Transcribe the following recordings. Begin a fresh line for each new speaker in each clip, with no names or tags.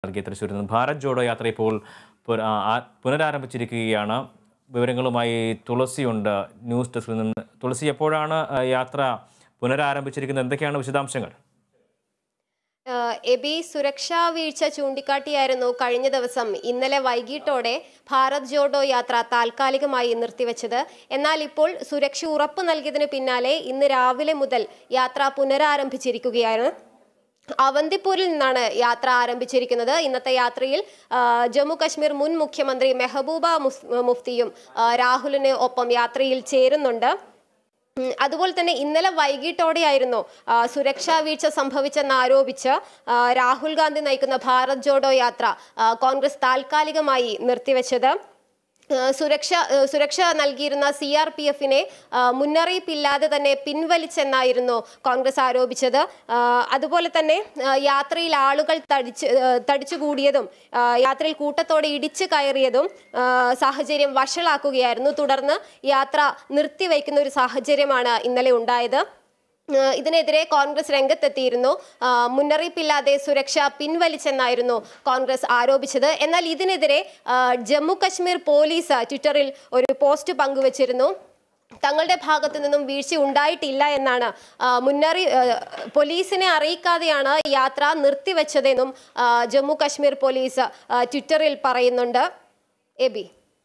നൽകിയ തൃശ്ശൂരിൽ നിന്ന് ഭാരത് ജോഡോ യാത്ര ഇപ്പോൾ പുന- ആ- ആ- പുനരാരംഭിച്ചിരിക്കുകയാണ് വിവരങ്ങളുമായി തുളസിയുണ്ട് ന്യൂസ് ഡെസ്കിൽ നിന്ന് തുളസി എപ്പോഴാണ് ആ, യാത്ര പുനരാരംഭിച്ചിരിക്കുന്നത് എന്തൊക്കെയാണ് വിശദാംശങ്ങൾ
ആഹ് എബി സുരക്ഷാ വീഴ്ച ചൂണ്ടിക്കാട്ടിയായിരുന്നു കഴിഞ്ഞ ദിവസം ഇന്നലെ വൈകിട്ടോടെ ഭാരത് ജോഡോ യാത്ര താൽക്കാലികമായി നിർത്തിവെച്ചത് എന്നാൽ ഇപ്പോൾ സുരക്ഷ ഉറപ്പ് നൽകിയതിന് പിന്നാലെ ഇന്ന് രാവിലെ മുതൽ യാത്ര പുനരാരംഭിച്ചിരിക്കുകയാണ് അവന്തിപ്പൂരിൽ നിന്നാണ് യാത്ര ആരംഭിച്ചിരിക്കുന്നത് ഇന്നത്തെ യാത്രയിൽ ആഹ് ജമ്മു കശ്മീർ മുൻ മുഖ്യമന്ത്രി മെഹബൂബ മുസ്- മുഫ്തിയും ആഹ് രാഹുലിന് ഒപ്പം യാത്രയിൽ ചേരുന്നുണ്ട് ഉം, അതുപോലെ തന്നെ ഇന്നലെ വൈകിട്ടോടെയായിരുന്നു ആ, സുരക്ഷാ വീഴ്ച സംഭവിച്ചെന്ന് ആരോപിച്ച് ആ, രാഹുൽ ഗാന്ധി നയിക്കുന്ന ഭാരത് ജോഡോ യാത്ര ആ, കോൺഗ്രസ് താൽക്കാലികമായി നിർത്തിവെച്ചത് ആ, സുരക്ഷ ആ, സുരക്ഷ നൽകിയിരുന്ന സി ആർ പി എഫിനെ മുന്നറിയിപ്പില്ലാതെ തന്നെ പിൻവലിച്ചെന്നായിരുന്നു കോൺഗ്രസ് ആരോപിച്ചത് ആ, അതുപോലെ തന്നെ ആ, യാത്രയിൽ ആളുകൾ തടിച്ച് ആ, തടിച്ചുകൂടിയതും ആ, യാത്രയിൽ കൂട്ടത്തോടെ ഇടിച്ചു കയറിയതും ആ, സാഹചര്യം വഷളാക്കുകയായിരുന്നു തുടർന്ന് യാത്ര നിർത്തിവെക്കുന്ന ഒരു സാഹചര്യമാണ് ഇന്നലെ ഉണ്ടായത് ഏഹ് ഇതിനെതിരെ കോൺഗ്രസ് രംഗത്തെത്തിയിരുന്നു ആ, മുന്നറിയിപ്പില്ലാതെ സുരക്ഷ പിൻവലിച്ചെന്നായിരുന്നു കോൺഗ്രസ് ആരോപിച്ചത് എന്നാൽ ഇതിനെതിരെ ആ, ജമ്മു കശ്മീർ പോലീസ് ട്വിറ്ററിൽ ഒരു പോസ്റ്റ് പങ്കുവച്ചിരുന്നു തങ്ങളുടെ ഭാഗത്തു നിന്നും വീഴ്ച ഉണ്ടായിട്ടില്ല എന്നാണ് ആ, മുന്നറി ആ, പോലീസിനെ അറിയിക്കാതെയാണ് യാത്ര നിർത്തിവെച്ചതെന്നും ആ, ജമ്മു കശ്മീർ പോലീസ് ആ, ട്വിറ്ററിൽ പറയുന്നുണ്ട് എബി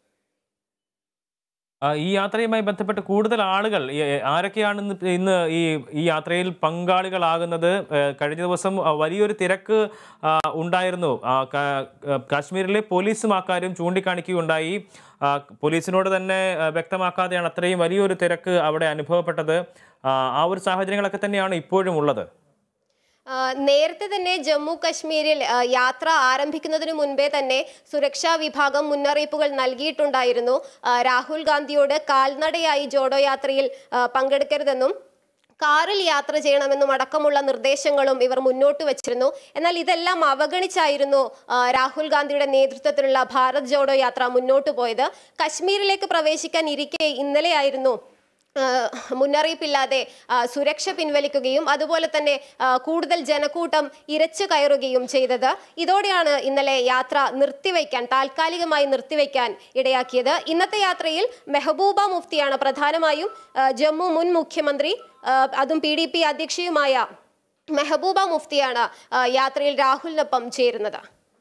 ആ, ഈ യാത്രയുമായി ബന്ധപ്പെട്ട് കൂടുതൽ ആളുകൾ ഈ, ആരൊക്കെയാണ് ഇന്ന് ഇന്ന് ഈ ഈ യാത്രയിൽ പങ്കാളികളാകുന്നത് ഏ, കഴിഞ്ഞ ദിവസം ആ, വലിയൊരു തിരക്ക് ആ, ഉണ്ടായിരുന്നു ആ, കാ- ആ, കാശ്മീരിലെ പോലീസും ആ കാര്യം ചൂണ്ടിക്കാണിക്കുകയുണ്ടായി ആ, പോലീസിനോട് തന്നെ ആ, വ്യക്തമാക്കാതെയാണ് അത്രയും വലിയൊരു തിരക്ക് അവിടെ അനുഭവപ്പെട്ടത് ആ, ആ ഒരു സാഹചര്യങ്ങളൊക്കെ തന്നെയാണ് ഇപ്പോഴും ഉള്ളത്
ആ, നേരത്തെ തന്നെ ജമ്മു കശ്മീരിൽ ആ, യാത്ര ആരംഭിക്കുന്നതിന് മുൻപേ തന്നെ സുരക്ഷാ വിഭാഗം മുന്നറിയിപ്പുകൾ നൽകിയിട്ടുണ്ടായിരുന്നു ആ, രാഹുൽ ഗാന്ധിയോട് കാൽനടയായി ജോഡോ യാത്രയിൽ ആ, പങ്കെടുക്കരുതെന്നും കാറിൽ യാത്ര ചെയ്യണമെന്നും അടക്കമുള്ള നിർദ്ദേശങ്ങളും ഇവർ മുന്നോട്ട് വച്ചിരുന്നു എന്നാൽ ഇതെല്ലാം അവഗണിച്ചായിരുന്നു ആ, രാഹുൽ ഗാന്ധിയുടെ നേതൃത്വത്തിലുള്ള ഭാരത് ജോഡോ യാത്ര മുന്നോട്ട് പോയത് കശ്മീരിലേക്ക് പ്രവേശിക്കാൻ ഇരിക്കെ ഇന്നലെയായിരുന്നു ആ, മുന്നറിയിപ്പില്ലാതെ ആ, സുരക്ഷ പിൻവലിക്കുകയും അതുപോലെ തന്നെ ആ, കൂടുതൽ ജനക്കൂട്ടം ഇരച്ചു കയറുകയും ചെയ്തത് ഇതോടെയാണ് ഇന്നലെ യാത്ര നിർത്തിവെക്കാൻ താൽക്കാലികമായി നിർത്തിവെക്കാൻ ഇടയാക്കിയത് ഇന്നത്തെ യാത്രയിൽ മെഹബൂബ മുഫ്തിയാണ് പ്രധാനമായും ആ, ജമ്മു മുൻ മുഖ്യമന്ത്രി ആ, അതും പി ഡി പി അധ്യക്ഷയുമായ മെഹബൂബ മുഫ്തിയാണ് ആ, യാത്രയിൽ രാഹുലിനൊപ്പം ചേരുന്നത്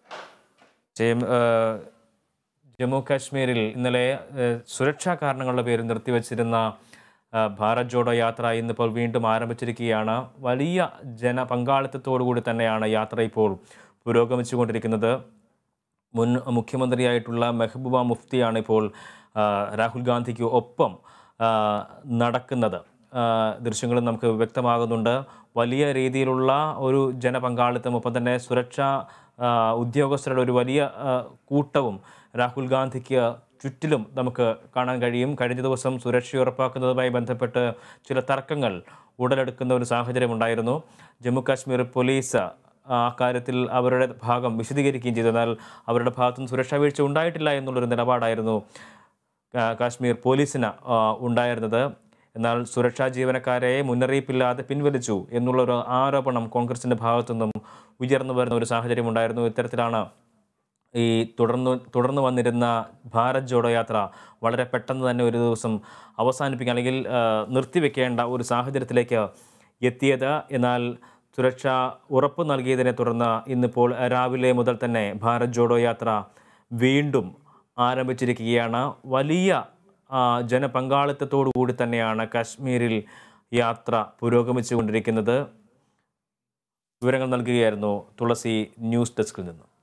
ജയം- ഏ, ജമ്മു കാശ്മീരിൽ ഇന്നലെ ഏ, സുരക്ഷാ കാരണങ്ങളുടെ പേരിൽ നിർത്തിവച്ചിരുന്ന ആ, ഭാരത് ജോഡോ യാത്ര ഇന്നിപ്പോൾ വീണ്ടും ആരംഭിച്ചിരിക്കുകയാണ് വലിയ ജന പങ്കാളിത്തത്തോടുകൂടി തന്നെയാണ് യാത്ര ഇപ്പോൾ പുരോഗമിച്ചുകൊണ്ടിരിക്കുന്നത് മുൻ മുഖ്യമന്ത്രിയായിട്ടുള്ള മെഹബൂബ മുഫ്തിയാണ് ഇപ്പോൾ ആ, രാഹുൽ ഗാന്ധിക്ക് ഒപ്പം ആ, നടക്കുന്നത് ആ, ദൃശ്യങ്ങളും നമുക്ക് വ്യക്തമാകുന്നുണ്ട് വലിയ രീതിയിലുള്ള ഒരു ജനപങ്കാളിത്തം ഒപ്പം തന്നെ സുരക്ഷാ ആ, ഉദ്യോഗസ്ഥരുടെ ഒരു വലിയ ആ, കൂട്ടവും രാഹുൽ ഗാന്ധിക്ക് ചുറ്റിലും നമുക്ക് കാണാൻ കഴിയും കഴിഞ്ഞ ദിവസം സുരക്ഷ ഉറപ്പാക്കുന്നതുമായി ബന്ധപ്പെട്ട് ചില തർക്കങ്ങൾ ഉടലെടുക്കുന്ന ഒരു സാഹചര്യം ഉണ്ടായിരുന്നു ജമ്മു കാശ്മീർ പോലീസ് ആ കാര്യത്തിൽ അവരുടെ ഭാഗം വിശദീകരിക്കുകയും ചെയ്തു എന്നാൽ അവരുടെ ഭാഗത്തുനിന്ന് സുരക്ഷാ വീഴ്ച ഉണ്ടായിട്ടില്ല എന്നുള്ളൊരു നിലപാടായിരുന്നു കാ- കാശ്മീർ പോലീസിന് ആ, ഉണ്ടായിരുന്നത് എന്നാൽ സുരക്ഷാ ജീവനക്കാരെ മുന്നറിയിപ്പില്ലാതെ പിൻവലിച്ചു എന്നുള്ളൊരു ആരോപണം കോൺഗ്രസിൻ്റെ ഭാഗത്തുനിന്നും ഉയർന്നു വരുന്ന ഒരു സാഹചര്യം ഉണ്ടായിരുന്നു ഇത്തരത്തിലാണ് ഈ തുടർന്ന് തുടർന്ന് വന്നിരുന്ന ഭാരത് ജോഡോ യാത്ര വളരെ പെട്ടെന്ന് തന്നെ ഒരു ദിവസം അവസാനിപ്പിക്കാൻ അല്ലെങ്കിൽ ആ, നിർത്തിവെക്കേണ്ട ഒരു സാഹചര്യത്തിലേക്ക് എത്തിയത് എന്നാൽ സുരക്ഷ ഉറപ്പ് നൽകിയതിനെ തുടർന്ന് ഇന്നിപ്പോൾ രാവിലെ മുതൽ തന്നെ ഭാരത് ജോഡോ യാത്ര വീണ്ടും ആരംഭിച്ചിരിക്കുകയാണ് വലിയ ആ, ജനപങ്കാളിത്തത്തോടു കൂടി തന്നെയാണ് കാശ്മീരിൽ യാത്ര പുരോഗമിച്ചുകൊണ്ടിരിക്കുന്നത് വിവരങ്ങൾ നൽകുകയായിരുന്നു തുളസി ന്യൂസ് ഡെസ്കിൽ നിന്നും